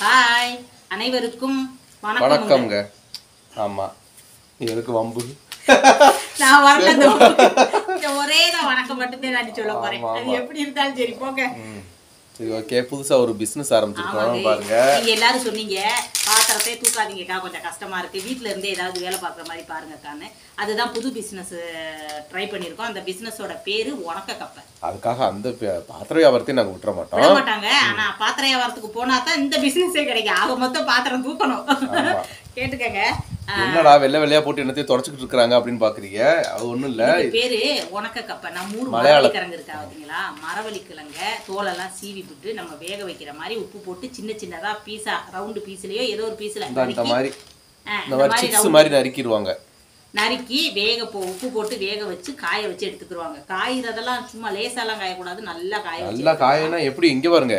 Hi அனைவருக்கும் வணக்கம் வணக்கம்ங்க ஆமா எதுக்கு வம்பு நான் வரல இந்த இந்த ஒரே தான் வணக்கம் மட்டும்தான் நான் சொல்ல போறேன் அது எப்படி இருந்தாலும் சரி போங்க ம். சரி ஓகே புதுசா ஒரு பிசினஸ் ஆரம்பிச்சிருக்கோம் ஆமாங்க பாருங்க நீங்க எல்லாரும் சொன்னீங்க பாத்திரத்தை தூக்காதீங்கக்கா கொஞ்சம் கஷ்டமா இருக்கு வீட்ல இருந்தே ஏதாவது வேலை பார்க்குற மாதிரி பாருங்கக்கான்னு அதுதான் புது பிசினஸ் ட்ரை பண்ணியிருக்கோம் அந்த பிசினஸோட பேரு உணக்க கப்பை அதுக்காக அந்த ப- பாத்திர வியாபாரத்தையும் நாங்க விட்டுற விட மாட்டோம் மாட்டாங்க ஆனா பாத்திர வியாபாரத்துக்கு போனா தான் இந்த பிசினஸே கிடைக்கும் ஆக மொத்தம் பாத்திரம் தூக்கணும் ஆமா. கேட்டுக்கங்க என்னடா வெள்ளை வெள்ளையா போட்டு என்னத்தையும் தொடச்சிக்கிட்டு இருக்காங்க அப்படின்னு பாக்குறீங்க அது ஒண்ணும் இல்ல இதுக்கு பேரு உணக்க கப்பை நம்ம ஊர் மலையாள- மரவள்ளி கிழங்கு இருக்கா பாத்தீங்களா மரவள்ளி கிழங்க தோலெல்லாம் சீவி விட்டு நம்ம வேக வைக்கிற மாதிரி உப்பு போட்டு சின்ன சின்னதா பீஸா ரவுண்டு பீஸ்லயோ ஏதோ ஒரு பீஸ்ல இந்த இந்த மாதிரி ஆ, இந்த மாதிரி சிப்ஸ் மாதிரி நறுக்கிடுவாங்க நறுக்கி வேக போ உப்பு போட்டு வேக வச்சு காய வச்சு எடுத்துக்கிடுவாங்க காய்கிறதெல்லாம் சும்மா லேசாலாம் காயக்கூடாது நல்லா காய வச்சு நல்லா காயனா எப்படி இங்க பாருங்க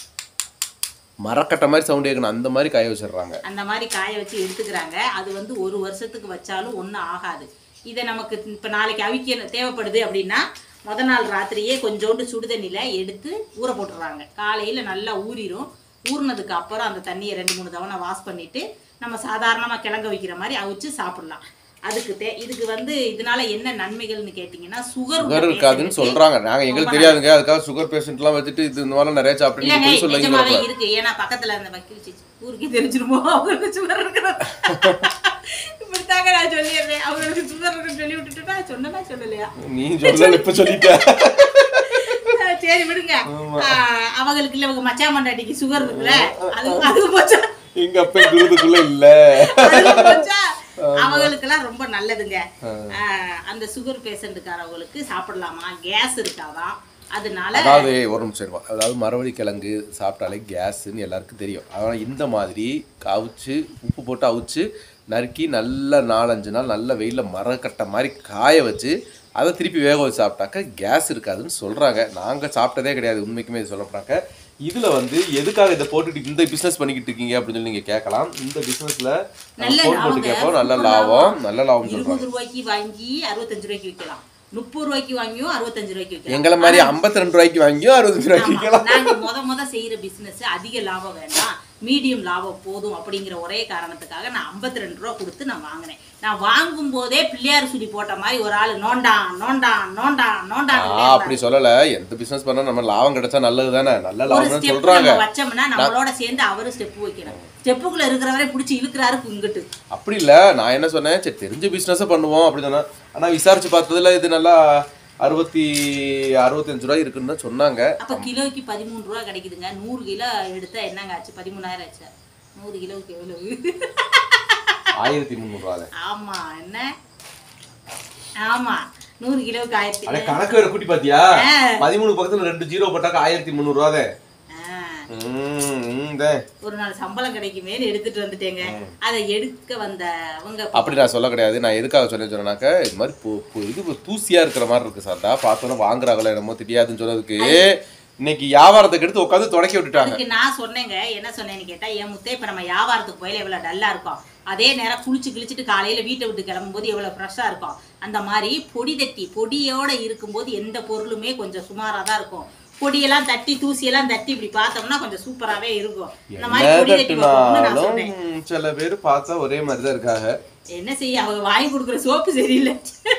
மரக்கட்டை மாதிரி சவுண்ட் கேட்கணும் அந்த மாதிரி காய வச்சிடுறாங்க அந்த மாதிரி காய வச்சு எடுத்துக்கிறாங்க அது வந்து ஒரு வருஷத்துக்கு வச்சாலும் ஒன்றும் ஆகாது இதை நமக்கு இப்போ நாளைக்கு அவிக்க தேவைப்படுது அப்படின்னா முத நாள் ராத்திரியே கொஞ்சோண்டு சுடுதண்ணியில் எடுத்து ஊற போட்டுடுறாங்க காலையில் நல்லா ஊறிடும் ஊறினதுக்கு அப்புறம் அந்த தண்ணியை ரெண்டு மூணு தவணை வாஷ் பண்ணிட்டு நம்ம சாதாரணமாக கிழங்க வைக்கிற மாதிரி அவிச்சு சாப்பிடலாம் அதுக்கு தே இதுக்கு வந்து இதனால என்ன நன்மைகள்னு கேட்டிங்கன்னா சுகர் சுகர் இருக்காதுன்னு சொல்றாங்க நாங்க எங்களுக்கு தெரியாதுங்க அதுக்காக சுகர் பேஷண்ட் எல்லாம் வச்சுட்டு இது இந்த மாதிரி நிறைய சாப்பிட்டு இல்லைங்க போய் சொல்லுங்க நிஜமாவே இருக்கு ஏன்னா பக்கத்துல அந்த வக்கீல் சிச்சி ஊருக்கு தெரிஞ்சிருமோ அவங்களுக்கு சுகர் இருக்கிறது இப்படித்தாங்க நான் சொல்லிடுறேன் அவங்களுக்கு சுகர் இருக்குன்னு சொல்லி விட்டுட்டுட்டா சொன்னனா சொல்லலையா நீ சொல்லல இப்ப சொல்லிட்ட ஆஹ் சரி விடுங்க ஆஹ் அவங்களுக்கு இல்ல உங்க மச்சான் மண்டாட்டிக்கு சுகர் இருக்குல்ல அது அது போச்சா எங்க அப்பா குருதுக்குள்ள இல்ல அது போச்சா அவங்களுக்கெல்லாம் ரொம்ப நல்லதுங்க ஆஹ் அந்த சுகர் பேஷண்ட்டுக்காரவங்களுக்கு சாப்பிடலாமா கேஸ் இருக்காதான் அதனால அதாவது ஒரு நிமிஷம் இருமா. அதாவது மரவள்ளி கிழங்கு சாப்பிட்டாலே கேஸ்ன்னு எல்லாருக்கும் தெரியும் அதனால் இந்த மாதிரி அவிச்சு உப்பு போட்டு அவிச்சு நறுக்கி நல்ல நாலஞ்சு நாள் நல்ல வெயிலில் மரக்கட்டை மாதிரி காய வச்சு அதை திருப்பி வேக வச்சு சாப்பிட்டாக்க கேஸ் இருக்காதுன்னு சொல்கிறாங்க நாங்கள் சாப்பிட்டதே கிடையாது உண்மைக்குமே இது சொல்லப்படாக்க இதில் வந்து எதுக்காக இதை போட்டுட்டு இந்த பிஸ்னஸ் பண்ணிக்கிட்டு இருக்கீங்க அப்படின்னு சொல்லி நீங்கள் கேட்கலாம் இந்த பிஸ்னஸில் நல்ல ஃபோன் போட்டு லாபங்க, கேட்போம் நல்ல super லாபம் நல்ல லாபம் சொல்கிறாங்க இருபது ரூபாய்க்கு வாங்கி அறுபத்தஞ்சு ரூபாய்க்கு விற்கலாம் முப்பது ரூபாய்க்கு வாங்கியும் அறுபத்தஞ்சு ரூபாய்க்கு விற்கலாம் எங்களை மாதிரி ஐம்பத்தி ரெண்டு ரூபாய்க்கு வாங்கியும் அறுபது ரூபாய்க்கு ஆமா. விற்கலாம் நாங்க முத முத செய்யற பிசினஸ் அதிக லாபம் வேண்டாம் மீடியம் லாபம் போதும் அப்படிங்கிற ஒரே காரணத்துக்காக நான் 52 ரெண்டு ரூபா கொடுத்து நான் வாங்கினேன் நான் வாங்கும் போதே பிள்ளையார் சுடி போட்ட மாதிரி ஒரு ஆள் நோண்டான் நோண்டான் நோண்டான் நோண்டான் ஆ அப்படி சொல்லல எந்த பிசினஸ் பண்ணா நம்ம லாபம் கிடைச்சா நல்லது தானே நல்ல ஒரு லாபம் ஸ்டெப் சொல்றாங்க நம்ம வச்சோம்னா நம்மளோட சேர்ந்து அவரு ஸ்டெப் வைக்கணும் ஸ்டெப்புக்குள்ள இருக்கிறவரை பிடிச்சி இழுக்கிறாரு இங்கிட்டு அப்படி இல்ல நான் என்ன சொன்னேன் சரி தெரிஞ்ச பிசினஸ் பண்ணுவோம் அப்படி சொன்னேன் ஆனா விசாரிச்சு பார்த்ததுல இது நல்லா அறுபத்தி அறுபத்தஞ்சு ரூபாய் இருக்குன்னு தான் சொன்னாங்க அப்ப கிலோக்கு பதிமூணு ரூபா கிடைக்குதுங்க நூறு கிலோ எடுத்தா என்னங்க ஆச்சு பதிமூணாயிரம் ஆச்சு நூறு கிலோவுக்கு எவ்வளவு ஆயிரத்தி முந்நூறுவா ஆமா என்ன ஆமா நூறு கிலோவுக்கு ஆயிரத்தி அட கணக்கு வேற கூட்டி பாத்தியா ஆ. பதிமூணு பக்கத்துல ரெண்டு ஜீரோ போட்டாக்க ஆயிரத்தி முந்நூறுவாதே ஆ, ம் ஒரு நாள் சம்பளம் கிடைக்குமேன்னு எடுத்துட்டு வந்துட்டேங்க அதை எடுக்க வந்த அவங்க அப்படி நான் சொல்ல கிடையாது நான் எதுக்காக சொல்ல சொன்னேனாக்க இது மாதிரி பு- பு- இது தூசியா இருக்கிற மாதிரி இருக்கு சார்டா பார்த்தோன்னா வாங்குறாங்களோ என்னமோ தெரியாதுன்னு சொன்னதுக்கு இன்னைக்கு வியாபாரத்துக்கு எடுத்து உட்காந்து தொடக்கி விட்டுட்டாங்க அதுக்கு நான் சொன்னேங்க என்ன சொன்னேன்னு கேட்டா என் முத்தே இப்ப நம்ம வியாபாரத்துக்கு போயில எவ்வளவு டல்லா இருக்கும் அதே நேரம் குளிச்சு கிழிச்சிட்டு காலையில வீட்டை விட்டு கிளம்பும்போது எவ்வளவு ஃப்ரெஷ்ஷா இருக்கும் அந்த மாதிரி பொடி தட்டி பொடியோட இருக்கும்போது எந்த பொருளுமே கொஞ்சம் சுமாரா தான் இருக்கும் பொடியெல்லாம் தட்டி தூசியெல்லாம் தட்டி இப்படி பார்த்தோம்னா கொஞ்சம் சூப்பராகவே இருக்கும் இந்த மாதிரி என்ன பொடி தட்டி வைக்கணும்னு நான் சொன்னேன் தட்டுனாலும் சில பேர் பார்த்தா ஒரே மாதிரி தான் இருக்காங்க என்ன செய்ய அவங்க வாங்கி கொடுக்குற சோப்பு சரியில்லை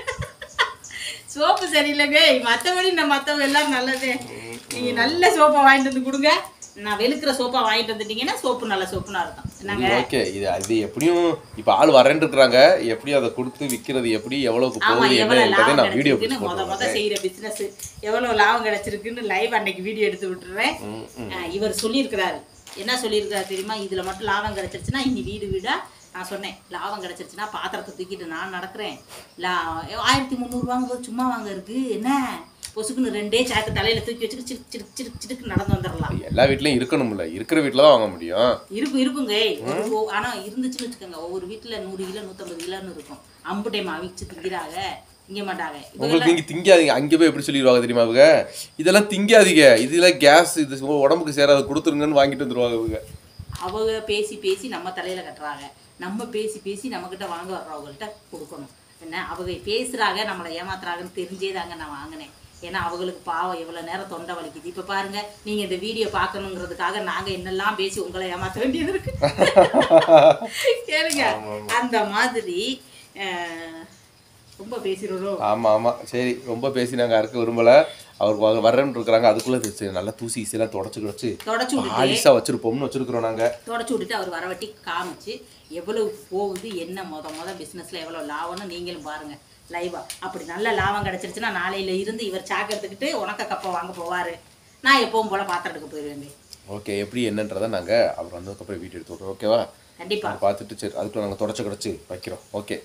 சோப்பு சரியில்லைங்க மற்றபடி நான் மற்றவங்க எல்லாம் நல்லது நீங்க நல்ல சோப்பா வாங்கிட்டு வந்து கொடுங்க நான் வெளுக்கிற சோப்பா வாங்கிட்டு வந்துட்டீங்கன்னா சோப்பு நல்ல சோப்புனா இருக்கும் என்னங்க ஓகே இது அது எப்படியும் இப்ப ஆள் வரேன்னு இருக்கிறாங்க எப்படி அதை கொடுத்து விக்கிறது எப்படி எவ்வளவுக்கு ஆமா போகுது என்ன எவ்வளவு என்பதை லாபம் நான் வீடியோ கிடைச்சிருக்குன்னு முத முத செய்யற பிசினஸ் எவ்வளவு லாபம் கிடைச்சிருக்குன்னு லைவ் அன்னைக்கு வீடியோ எடுத்து விட்டுறேன் ஆ, இவர் சொல்லியிருக்கிறாரு என்ன சொல்லியிருக்கிறாரு தெரியுமா இதுல மட்டும் லாபம் கிடைச்சிருச்சுன்னா இனி வீடு வீடா நான் சொன்னேன் லாபம் கிடைச்சிருச்சுன்னா பாத்திரத்தை தூக்கிட்டு நான் நடக்கிறேன் லா ஆயிரத்தி முந்நூறு வாங்கும்போது சும்மா வாங்க இருக்கு என்ன பொசுக்குன்னு ரெண்டே சாக்கு தலையில தூக்கி வச்சுட்டு சிடுக்கு சிடுக்கு சிடுக்கு சிடுக்கு நடந்து வந்துடலாம் எல்லா வீட்லயும் இருக்கணும்ல இருக்கிற வீட்டுல தான் வாங்க முடியும் இருக்கும் இருக்குங்க ஒரு ஒ- ஆனா இருந்துச்சுன்னு வச்சுக்கோங்க ஒவ்வொரு வீட்டுல நூறு கிலோ நூத்தம்பது கிலோன்னு இருக்கும் அம்பு டைம் அவிச்சு திங்கிறாங்க திங்க மாட்டாங்க இவங்க உங்களுக்கு நீங்க திங்காதீங்க அங்க போய் எப்படி சொல்லிடுவாங்க தெரியுமா அவங்க இதெல்லாம் திங்காதீங்க இதுல கேஸ் இது உங்க உடம்புக்கு சேராது கொடுத்துருங்கன்னு வாங்கிட்டு வந்துருவாங்க இவங்க அவங்க பேசி பேசி நம்ம தலையில கட்டுறாங்க நம்ம பேசி பேசி நம்மக்கிட்ட வாங்க வர்றவங்கள்ட்ட கொடுக்கணும் என்ன அவங்க பேசுறாங்க நம்மளை ஏமாத்துறாங்கன்னு தெரிஞ்சே தாங்க நான் வாங்கினேன் ஏன்னா அவங்களுக்கு பாவம் எவ்வளவு நேரம் தொண்டை வலிக்குது இப்ப பாருங்க நீங்க இந்த வீடியோ பார்க்கணுங்கிறதுக்காக நாங்க என்னெல்லாம் பேசி உங்களை ஏமாத்த வேண்டியது இருக்கு கேளுங்க அந்த மாதிரி அஹ், ரொம்ப பேசிடுறோம் ஆமா ஆமா சரி ரொம்ப பேசி நாங்க அறுக்க விரும்பல அவர் வ- வர்றேன்னு இருக்கிறாங்க அதுக்குள்ள இது சரி, நல்லா தூசி ஈஸியெல்லாம் தொடச்சு கிடச்சு தொடச்சு விட்டுட்டு ஆலிசா வச்சிருப்போம்னு வச்சிருக்கிறோம் நாங்க தொடச்சு விட்டுட்டு அவர் வரவட்டி காமிச்சு எவ்வளவு போகுது என்ன மொத மொத பிஸ்னஸில் எவ்வளோ லாபம்னு நீங்களும் பாருங்க லைவா அப்படி நல்ல லாபம் கிடைச்சிருச்சுன்னா நாளையில இருந்து இவர் சாக்கு எடுத்துக்கிட்டு உனக்க கப்பை வாங்க போவாரு நான் எப்பவும் போல பாத்திரம் எடுக்க போயிடுவேன் ஓகே எப்படி என்னன்றதை நாங்க அவர் வந்ததுக்கப்புறம் வீடியோ எடுத்து விட்றோம் ஓகேவா கண்டிப்பா அதை பார்த்துட்டு சரி அதுக்குள்ள நாங்க தொடச்சு கிடச்சு வைக்கிறோம் ஓகே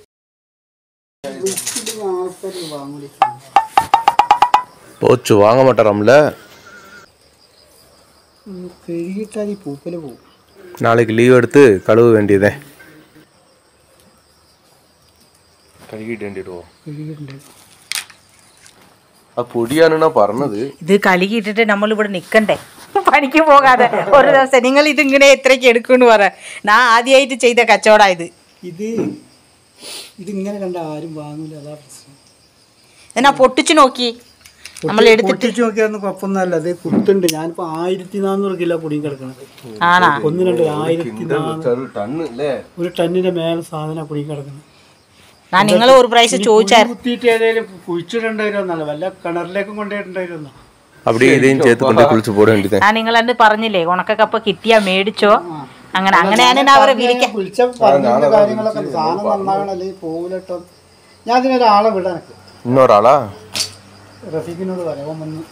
போச்சு வாங்க மாட்டாராம்ல കഴുകിയിട്ടാൽ ഈ പൂപ്പല് പോകും நாளைக்கு லீவ் எடுத்து கழுவ வேண்டியதே കഴുകിയിട്ട് വേണ്ടിടുവോ കഴുകിയിട്ടുണ്ട് ആ പൊടിയാണെന്നാ പറഞ്ഞത് ഇത് കഴുകിയിട്ടിട്ട് നമ്മൾ ഇവിടെ നിൽക്കണ്ടേ പണിക്ക് പോകാതെ ഒരു ദിവസം നിങ്ങൾ ഇതിങ്ങനെ എത്രയ്ക്ക് എടുക്കുമെന്ന് പറ ഞാൻ ആദ്യമായിട്ട് ചെയ്ത കച്ചവടം ഇത് ഇത് ഇതിങ്ങനെ കണ്ട ആരും വാങ്ങൂല അതാ പ്രശ്നം എന്നാ പൊട്ടിച്ചു നോക്കി നമ്മൾ എടുത്തിട്ട് പൊട്ടിച്ച് നോക്കിയാൽ കുഴപ്പമൊന്നുമല്ല അത് കുത്തുണ്ട് ഞാനിപ്പോ ആയിരത്തി നാനൂറ് കിലോ പൊടിയും കിടക്കണത് ആണാ ഒന്ന് രണ്ട് ആയിരത്തി നാനൂറ് ടണ്ണ് അല്ലേ ഒരു ടണ്ണിന്റെ മേലെ സാധനം പൊടിയും കിടക്കണം ഞാൻ നിങ്ങൾ ഒരു പ്രാവശ്യം ചോദിച്ചായിരുന്നു കുത്തിയിട്ട് ഏതെങ്കിലും കുഴിച്ചിട്ടുണ്ടായിരുന്നല്ല വല്ല കിണറിലേക്കും കൊണ്ടുപോയിട്ടുണ്ടായിരുന്ന அப்படியே இதையும் சேர்த்து கொண்டு குளிச்சு போட வேண்டியதே ഞാൻ നിങ്ങളന്ന് പറഞ്ഞില്ലേ ഉണക്കക്കപ്പ കിട്ടിയാ മേടിച്ചോ അങ്ങനെ അങ്ങനെയാണ് ഞാൻ അവരെ വിളിക്കാൻ വിളിച്ച പറഞ്ഞ കാര്യങ്ങളൊക്കെ സാധനം നന്നാകണം അല്ലെങ്കിൽ പോകില്ലട്ടോ ഞാൻ അതിനൊരാളെ വിടാനൊക്കെ இன்னொரு റഫീഖിനോട് പറയാം വന്ന്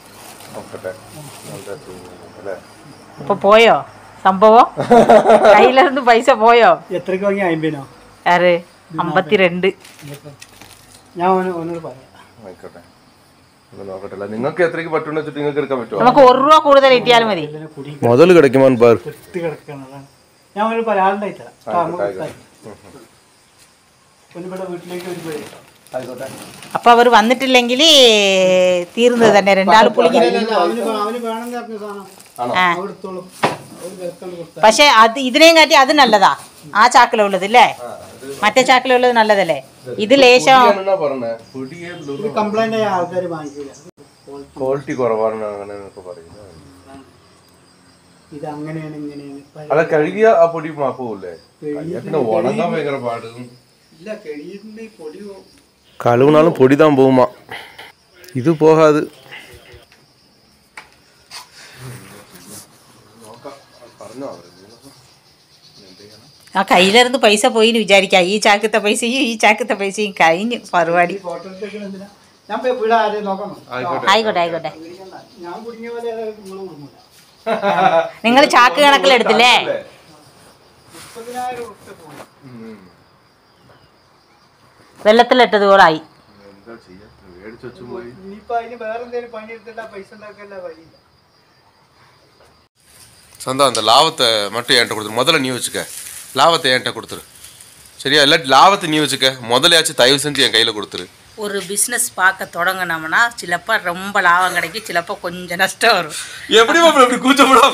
അപ്പൊ പോയോ സംഭവം കയ്യിലിருந்து പൈസ പോയോ എത്രയ്ക്ക് വാങ്ങി അമ്പതിനോ ആര് അമ്പത്തിരണ്ട് ഞാൻ അവന് അവനോട് പറയാം ആയിക്കോട്ടെ ഒന്ന് നോക്കട്ടെ നിങ്ങൾക്ക് എത്രയ്ക്ക് പറ്റുമെന്ന് വെച്ചിട്ട് നിങ്ങൾക്ക് എടുക്കാൻ പറ്റുമോ നമുക്ക് ഒരു രൂപ കൂടുതൽ കിട്ടിയാലും മതി ഇതിനെ കുടി മുതൽ കിടക്കുമോന്ന് പാർ കെട്ട് കിടക്കണം അതാണ് ഞാൻ അവനോട് പറയാം ആളുണ്ടായി തരാം ആ, നമുക്ക് കൊടുത്താൽ മതി. ഒന്ന് ഇവിടെ വീട്ടിലേക്ക് ഒരു പോയി ആയിക്കോട്ടെ അപ്പൊ അവർ വന്നിട്ടില്ലെങ്കിൽ തീർന്നത് തന്നെ രണ്ടാൾ പുളിക്ക് അവന് വേ- അവന് വേണമെന്ന് പറഞ്ഞ സാധനം ആ അവിടെ എടുത്തോളും അവർ വെക്കാൻ കൊടുത്താൽ പക്ഷെ അത് ഇതിനെയും കാട്ടി അത് നല്ലതാ ആ ചാക്കിലുള്ളത് അല്ലേ മറ്റേ ചാക്കിലുള്ളത് നല്ലതല്ലേ ഇത് ലേശം പറഞ്ഞേ ഇത് കംപ്ലൈന്റ് ആയ ആൾക്കാർ വാങ്ങിക്കില്ല ക്വാളിറ്റി കുറവാണ് അങ്ങനെ എന്നൊക്കെ പറയുന്നത് ഇത് അങ്ങനെയാണ് ഇങ്ങനെയാണ് പഴയ- അല്ല കഴുകിയ ആ പൊടി മാപ്പൂല്ലേ പിന്നെ ഉണങ്ങാൻ ഭയങ്കര പാട് ഇല്ല കഴിയുന്നുണ്ട് ഈ പൊടി പോ- கழுவுனாலும் பொடி தான் போகுமா இது போகாது ആ കയ്യിലിருந்து പൈസ പോയി എന്ന് വിചാരിക്കാം ഈ ചാക്കത്തെ പൈസയും ഈ ചാക്കത്തെ പൈസയും കഴിഞ്ഞു പരിപാടി ഈ ഫോട്ടോ എടുത്തേക്കണ എന്തിനാ ഞാൻ പോയി ഇവിടെ ആരെയും നോക്കണം ആയിക്കോട്ടെ ആയിക്കോട്ടെ പേടിക്കണ്ട. ഞാൻ കുടുങ്ങിയ പോലെ നിങ്ങൾ കുടുങ്ങൂല നിങ്ങൾ ചാക്ക് കണക്കിലെടുത്തില്ലേ മുപ്പതിനായിരം ഉറുപ്പ്യ പോയി വെള്ളത്തിലിട്ടതുപോലായി ഇനിയിപ്പോ അതിന് വേറെ എന്തെങ്കിലും പണി എടുത്തിട്ട് ആ പൈസ ഉണ്ടാക്കല്ല വഴിയില്ല சந்தா அந்த லாபத்தை மட்டும் என்கிட்ட கொடுத்துரு முதல்ல நீ வச்சுக்க லாபத்தை என்கிட்ட கொடுத்துரு சரியா இல்லாட்டி லாபத்தை நீ வச்சுக்க முதலையாச்சும் தயவு செஞ்சு என் கையில் கொடுத்துரு ஒரு பிஸ்னஸ் பார்க்க தொடங்கினோம்னா சிலப்போ ரொம்ப லாபம் கிடைக்கும் சிலப்போ கொஞ்சம் நஷ்டம் வரும் எப்படி மாப்பிள்ள இப்படி கூச்சப்படாம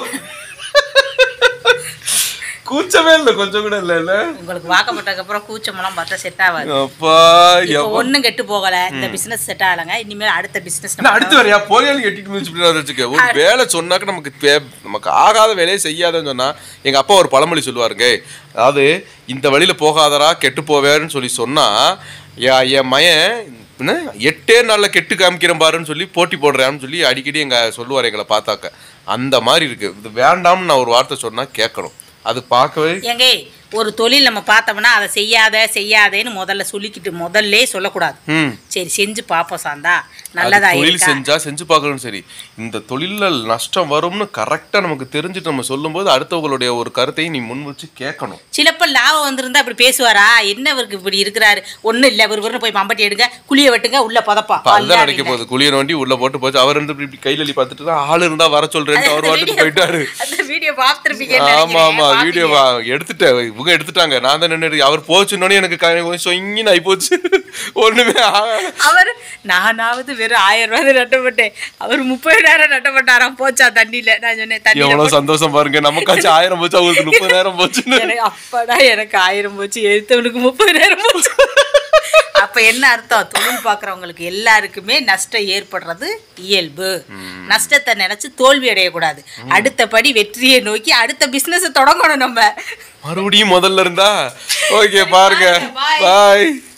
கூச்சமே இல்லை கொஞ்சம் கூட இல்லை இல்லை உங்களுக்கு வாக்கப்பட்டதுக்கப்புறம் கூச்சமெல்லாம் பார்த்தா செட் ஆகாது அப்பா இப்போ ஒன்றும் கெட்டு போகலை இந்த பிஸ்னஸ் செட் ஆகலைங்க இனிமேல் அடுத்த பிஸ்னஸ் நான் அடுத்து வரையா போலியாலும் கட்டிட்டு முடிச்சு வச்சுக்க ஒரு வேலை சொன்னாக்க நமக்கு தே- நமக்கு ஆகாத வேலையை செய்யாதன்னு சொன்னா எங்க அப்பா ஒரு பழமொழி சொல்லுவாருங்க அதாவது இந்த வழியில போகாதடா கெட்டு போவேன்னு சொல்லி சொன்னா என் என் மயன் என்ன, எட்டே நாள்ல கெட்டு காமிக்கிறேன் பாருன்னு சொல்லி போட்டி போடுறான்னு சொல்லி அடிக்கடி எங்க சொல்லுவார் எங்களை பார்த்தாக்க அந்த மாதிரி இருக்கு இது வேண்டாம்னு நான் ஒரு வார்த்தை சொன்னா கேட்கணும் அது பார்க்கவே ஏங்க ஒரு தொழில் நம்ம பார்த்தோம்னா அதை செய்யாத செய்யாதேன்னு முதல்ல சொல்லிக்கிட்டு முதல்லே சொல்லக்கூடாது ம் சரி செஞ்சு பார்ப்போம் சாந்தா அது நல்லதா தொழில் இருக்கா செஞ்சா செஞ்சு பார்க்கணும் சரி இந்த தொழில்ல நஷ்டம் வரும்னு கரெக்டா நமக்கு தெரிஞ்சுட்டு நம்ம சொல்லும்போது அடுத்தவங்களுடைய ஒரு கருத்தையும் நீ முன் வச்சு கேட்கணும் சிலப்ப லாபம் வந்திருந்தா அப்படி பேசுவாரா என்ன இவருக்கு இப்படி இருக்கிறாரு ஒன்றும் இல்லை இவர் இவருன்னு போய் மம்பட்டி எடுங்க குழிய வெட்டுங்க உள்ள புதப்பா இப்ப அதுதான் நினைக்க போகுது குளியர் வண்டி உள்ள போட்டு போச்சு அவர் இருந்து இப்படி கையில் அள்ளி பார்த்துட்டு தான் ஆள் இருந்தா வர சொல்றேன்னு அவர் வாட்டுக்கு போயிட்டாரு அந்த வீடியோ பார்த்துருப்பீங்க ஆமா ஆமா வீடியோ எடுத்துட்டேன் இவங்க எடுத்துட்டாங்க நான் தான் நின்று அவர் போச்சுன்னொடனே எனக்கு க- கொஞ்சம் சொங்கின்னு ஆகி போச்சு ஒண்ணுமே ஆகல. அவர் நானாவது வெறும் ஆயிரம் ரூபாய் நட்டப்பட்டேன் அவர் முப்பதாயிரம் நட்டப்பட்டாராம் போச்சா தண்ணியில நான் சொன்னேன் தண்ணியில எவ்வளவு சந்தோஷம் பாருங்க நமக்காச்சும் ஆயிரம் போச்சு அவங்களுக்கு முப்பதாயிரம் போச்சுன்னு எனக்கு அப்படா எனக்கு ஆயிரம் போச்சு எழுத்தவனுக்கு முப்பதாயிரம் போச்சு அப்ப என்ன அர்த்தம் தொழில் பார்க்குறவங்களுக்கு எல்லாருக்குமே நஷ்டம் ஏற்படுறது இயல்பு நஷ்டத்தை நினைச்சு தோல்வி அடையக்கூடாது அடுத்தபடி வெற்றியை நோக்கி அடுத்த பிசினஸ் தொடங்கணும் நம்ம மறுபடியும் முதல்ல இருந்தா ஓகே பாருங்க Bye. பாய்